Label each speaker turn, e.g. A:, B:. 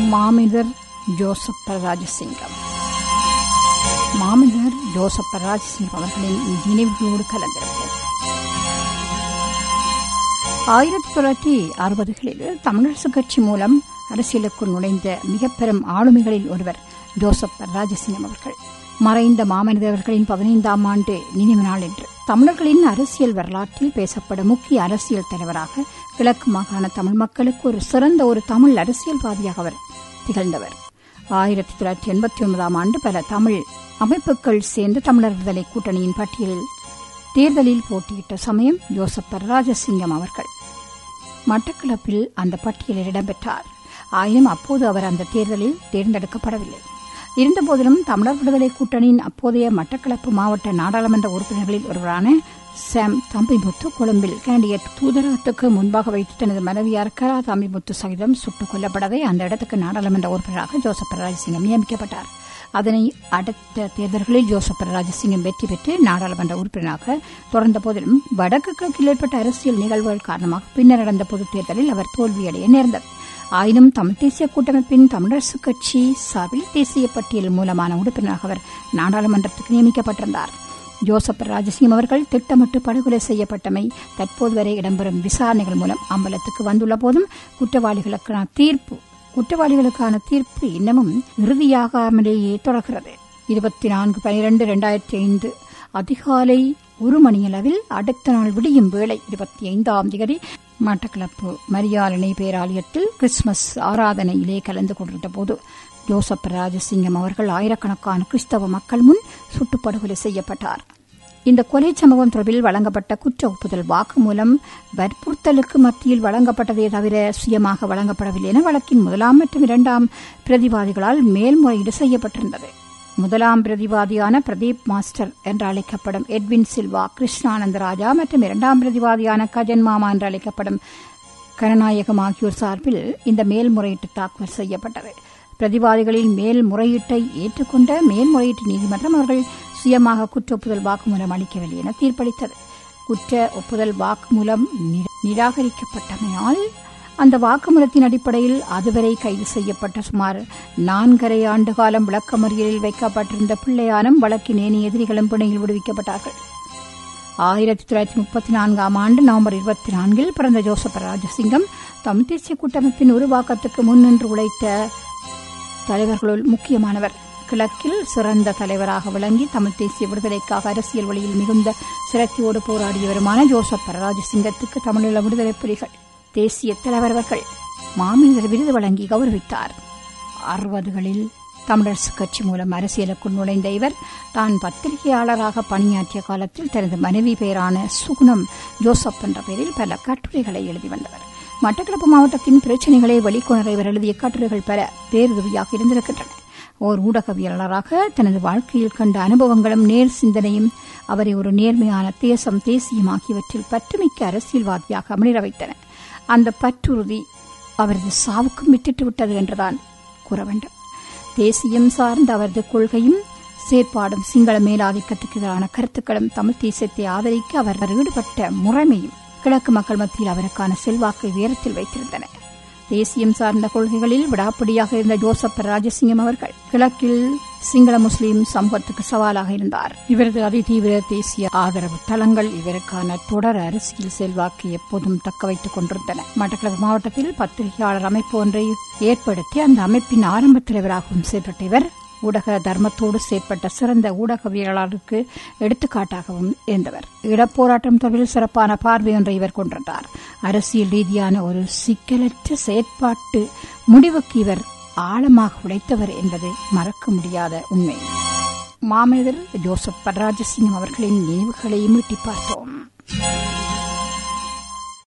A: மாமிதர் ஜோசப் ராஜசிங்கம் மாமிதர் ஜோசப் ராஜசிங்கம் அவர்களின் நினைவுகளோடு கலந்திருப்போம் ஆயிரத்தி தொள்ளாயிரத்தி அறுபதுகளில் தமிழரசு கட்சி மூலம் அரசியலுக்குள் நுழைந்த மிக பெரும் ஆளுமைகளில் ஒருவர் ஜோசப் ராஜசிங்கம் அவர்கள் மறைந்த மாமனிதர்களின் பதினைந்தாம் ஆண்டு நினைவு நாள் என்று தமிழர்களின் அரசியல் வரலாற்றில் பேசப்படும் முக்கிய அரசியல் தலைவராக கிழக்கு மாகாண தமிழ் மக்களுக்கு ஒரு சிறந்த ஒரு தமிழ் அரசியல்வாதியாக அவர் திகழ்ந்தவர் ஆயிரத்தி தொள்ளாயிரத்தி எண்பத்தி ஒன்பதாம் ஆண்டு பல தமிழ் அமைப்புகள் சேர்ந்து தமிழர் விடுதலை கூட்டணியின் பட்டியலில் தேர்தலில் போட்டியிட்ட சமயம் ஜோசப் ராஜசிங்கம் அவர்கள் மட்டக்களப்பில் அந்த பட்டியலில் இடம்பெற்றார் ஆயினும் அப்போது அவர் அந்த தேர்தலில் தேர்ந்தெடுக்கப்படவில்லை இருந்தபோதிலும் தமிழர் விடுதலை கூட்டணியின் அப்போதைய மட்டக்களப்பு மாவட்ட நாடாளுமன்ற உறுப்பினர்களில் ஒருவரான சாம் தம்பிமுத்து கொழும்பில் கனடிய தூதரகத்துக்கு முன்பாக வைத்து தனது மனைவியார் கரா தம்பிமுத்து சகிதம் சுட்டுக் கொல்லப்படவே அந்த இடத்துக்கு நாடாளுமன்ற உறுப்பினராக ஜோசப் ராஜசிங்கம் நியமிக்கப்பட்டார் அதனை அடுத்த தேர்தல்களில் ஜோசப் ராஜசிங்கம் வெற்றி பெற்று நாடாளுமன்ற உறுப்பினராக தொடர்ந்த போதிலும் வடக்கு கிழக்கில் ஏற்பட்ட அரசியல் நிகழ்வுகள் காரணமாக பின்னர் நடந்த பொதுத் தேர்தலில் அவர் தோல்வியடைய நேர்ந்தது ஆயினும் தமிழ் தேசிய கூட்டமைப்பின் தமிழரசு கட்சி சார்பில் தேசிய பட்டியல் மூலமான உறுப்பினராக அவர் நாடாளுமன்றத்துக்கு நியமிக்கப்பட்டிருந்தார் ஜோசப் ராஜசிங்கம் அவர்கள் திட்டமிட்டு படுகொலை செய்யப்பட்டமை தற்போது வரை இடம்பெறும் விசாரணைகள் மூலம் அம்பலத்துக்கு வந்துள்ள போதும் குற்றவாளிகளுக்கான தீர்ப்பு குற்றவாளிகளுக்கான தீர்ப்பு இன்னமும் இறுதியாகாமலேயே தொடர்கிறது இருபத்தி நான்கு பனிரெண்டு இரண்டாயிரத்தி ஐந்து அதிகாலை ஒரு மணியளவில் அடுத்த நாள் விடியும் வேளை இருபத்தி ஐந்தாம் தேதி மட்டக்களப்பு மரியாளனை பேராலயத்தில் கிறிஸ்துமஸ் ஆராதனையிலே கலந்து கொண்டிருந்த போது ஜோசப் ராஜசிங்கம் அவர்கள் ஆயிரக்கணக்கான கிறிஸ்தவ மக்கள் முன் சுட்டுப்படுகொலை செய்யப்பட்டார் இந்த கொலை சம்பவம் தொடர்பில் வழங்கப்பட்ட குற்ற ஒப்புதல் வாக்குமூலம் வற்புறுத்தலுக்கு மத்தியில் வழங்கப்பட்டதே தவிர சுயமாக வழங்கப்படவில்லை என வழக்கின் முதலாம் மற்றும் இரண்டாம் பிரதிவாதிகளால் மேல்முறையீடு செய்யப்பட்டிருந்தது முதலாம் பிரதிவாதியான பிரதீப் மாஸ்டர் என்று அழைக்கப்படும் எட்வின் சில்வா கிருஷ்ணானந்த ராஜா மற்றும் இரண்டாம் பிரதிவாதியான கஜன் மாமா என்று அழைக்கப்படும் கனநாயகம் ஆகியோர் சார்பில் இந்த மேல்முறையீட்டு தாக்கல் செய்யப்பட்டது பிரதிவாதிகளின் மேல்முறையீட்டை ஏற்றுக்கொண்ட மேல்முறையீட்டு நீதிமன்றம் அவர்கள் சுயமாக குற்ற ஒப்புதல் வாக்குமூலம் அளிக்கவில்லை என தீர்ப்பளித்தது குற்ற ஒப்புதல் வாக்குமூலம் நிராகரிக்கப்பட்டமையால் அந்த வாக்குமூலத்தின் அடிப்படையில் அதுவரை கைது செய்யப்பட்ட சுமார் நான்கரை ஆண்டு காலம் விளக்கமறியலில் வைக்கப்பட்டிருந்த பிள்ளையானும் வழக்கின் ஏனைய எதிரிகளும் பிணையில் விடுவிக்கப்பட்டார்கள் ஆயிரத்தி தொள்ளாயிரத்தி முப்பத்தி நான்காம் ஆண்டு நவம்பர் இருபத்தி நான்கில் பிறந்த ஜோசப் ராஜசிங்கம் தமிழ் தேசிய கூட்டமைப்பின் உருவாக்கத்துக்கு முன்னின்று உழைத்த தலைவர்களுள் முக்கியமானவர் கிழக்கில் சிறந்த தலைவராக விளங்கி தமிழ் தேசிய விடுதலைக்காக அரசியல் வழியில் மிகுந்த சிரத்தியோடு போராடியவருமான ஜோசப் ராஜசிங்கத்துக்கு தமிழீழ விடுதலை புலிகள் தேசிய தலைவர்கள் மாமனிதர் விருது வழங்கி கௌரவித்தார் அறுபதுகளில் தமிழரசு கட்சி மூலம் அரசியலுக்குள் நுழைந்த இவர் தான் பத்திரிகையாளராக பணியாற்றிய காலத்தில் தனது மனைவி பெயரான சுகுணம் ஜோசப் என்ற பெயரில் பல கட்டுரைகளை எழுதி வந்தவர் மட்டக்களப்பு மாவட்டத்தின் பிரச்சினைகளை வெளிக்கொணர இவர் எழுதிய கட்டுரைகள் பல பேருதவியாக இருந்திருக்கின்றன ஓர் ஊடகவியலாளராக தனது வாழ்க்கையில் கண்ட அனுபவங்களும் நேர் சிந்தனையும் அவரை ஒரு நேர்மையான தேசம் தேசியம் ஆகியவற்றில் பற்றுமிக்க அரசியல்வாதியாக அமளிர வைத்தன அந்த பற்றுறுதி அவரது சாவுக்கும் விட்டுட்டு விட்டது என்றுதான் கூற வேண்டும் தேசியம் சார்ந்த அவரது கொள்கையும் செயற்பாடும் சிங்கள மேலாதிக்கத்துக்கு எதிரான கருத்துக்களும் தமிழ் தேசியத்தை ஆதரிக்க அவர் ஈடுபட்ட முறைமையும் கிழக்கு மக்கள் மத்தியில் அவருக்கான செல்வாக்கை உயரத்தில் வைத்திருந்தன தேசியம் சார்ந்த கொள்கைகளில் விடாப்பிடியாக இருந்த ஜோசப் ராஜசிங்கம் அவர்கள் கிழக்கில் சிங்கள முஸ்லீம் சமூகத்துக்கு சவாலாக இருந்தார் இவரது அதிதீவிர தேசிய ஆதரவு தளங்கள் இவருக்கான தொடர் அரசியல் செல்வாக்கை எப்போதும் தக்க வைத்துக் கொண்டிருந்தன மட்டக்களப்பு மாவட்டத்தில் பத்திரிகையாளர் அமைப்பு ஒன்றை ஏற்படுத்தி அந்த அமைப்பின் ஆரம்ப தலைவராகவும் செயல்பட்ட இவர் ஊடக தர்மத்தோடு செயற்பட்ட சிறந்த ஊடகவியலாளருக்கு எடுத்துக்காட்டாகவும் இருந்தவர் இடப்போராட்டம் தொடர்பில் சிறப்பான பார்வை ஒன்றை இவர் கொண்டிருந்தார் அரசியல் ரீதியான ஒரு சிக்கலற்ற செயற்பாட்டு முடிவுக்கு இவர் ஆழமாக உழைத்தவர் என்பது மறக்க முடியாத உண்மை மாமனிதர் ஜோசப் பட்ராஜசிங்கம் அவர்களின் நினைவுகளை மீட்டி பார்த்தோம்